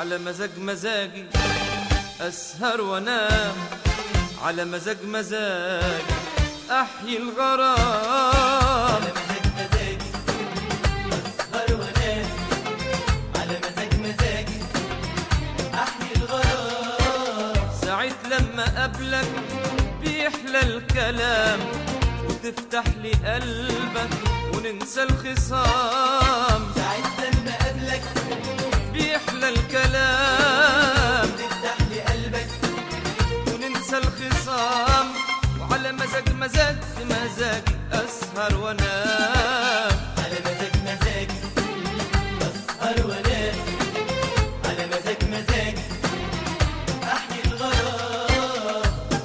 على مزاج مزاجي أسهر وأنام على مزاج مزاجي أحيي الغرام مزاج مزاجي أسهر وأنام على مزاج مزاجي أحيي الغرام ساعة لما قبلك بيحلى الكلام وتفتح لي قلبك وننسى الخصام ساعة لما قبلك بيحلى الكلام تفتح لي قلبك وننسى الخصام وعلى مزاج مزاج مزاجي أسهر وأنام على مزاج مزاجي أسهر وأنام على مزاج مزاجي أحيي الغرام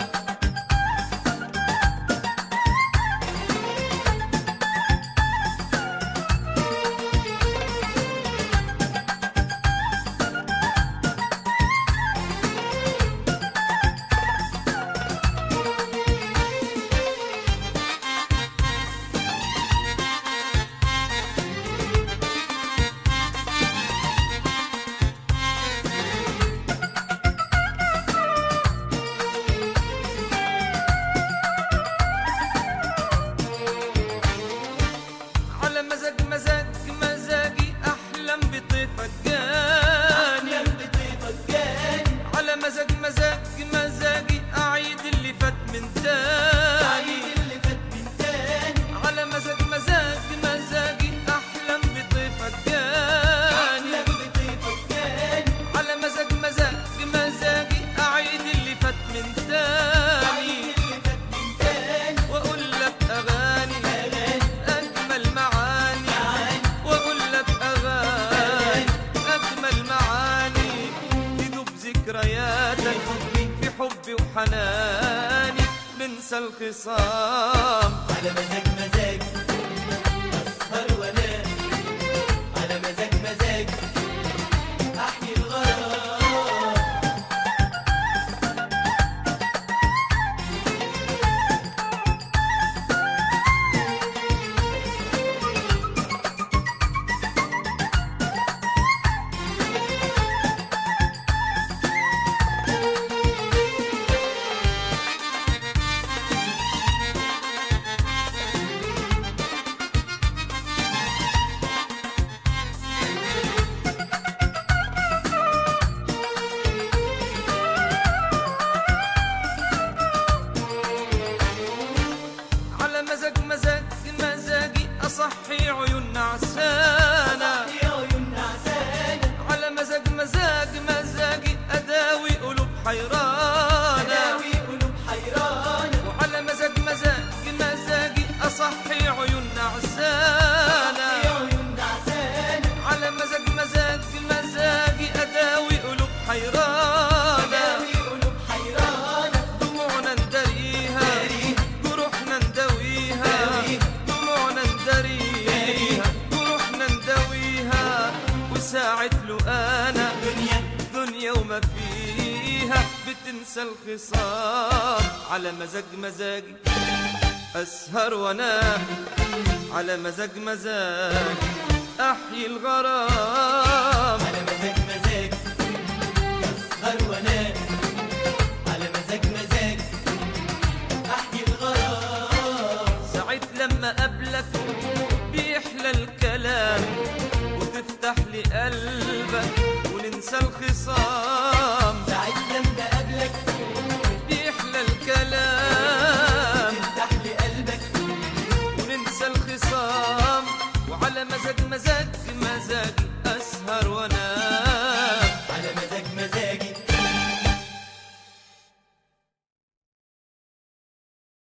على مزاج مزاج مزاجي أحلم بطيفك جاني أحلم بطيفك جاني على مزاج مزاج مزاجي أعيد اللي فات من تاني عيد اللي فات من تاني على مزاج مزاج مزاجي أحلم بطيفك جاني أحلم بطيفك جاني على مزاج مزاج مزاجي أعيد اللي فات من تاني عيد اللي فات من تاني وأقول لك أغاني أغاني أجمل معاني معاني وأقول لك أغاني أجمل معاني تدوب ذكرياتك في حبي وحناني ننسى الخصام على مزاج مزاجي أسهر وأنام على مزاج مزاجي أحيي الغرام على مزاج مزاج مزاجي أصحي عيون نعسانة يا عيون نعسانة على مزاج مزاج مزاجي أداوي قلوب حيرانة داوي قلوب حيرانة وعلى مزاج مزاج مزاجي أصحي عيون نعسانة يا عيون نعسانة على مزاج مزاج مزاجي أداوي قلوب حيرانة داوي قلوب حيرانة دموعنا نداريها جروحنا نداويها دموعنا نداريها جروحنا نداويها وساعة لقانا دنيا دنيا وما فيها بتنسى الخصام على مزاج مزاجي أسهر وأنام على مزاج مزاجي أحيي الغرام على مزاج مزاجي أسهر وأنام على مزاج مزاجي أحيي الغرام ساعة لما قبلك بيحلى الكلام وتفتح لي قلبك وننسى الخصام ساعة لما قبلك بيحلى الكلام تفتح لي قلبك وننسى الخصام وعلى مزاج مزاج مزاجي أسهر وأنام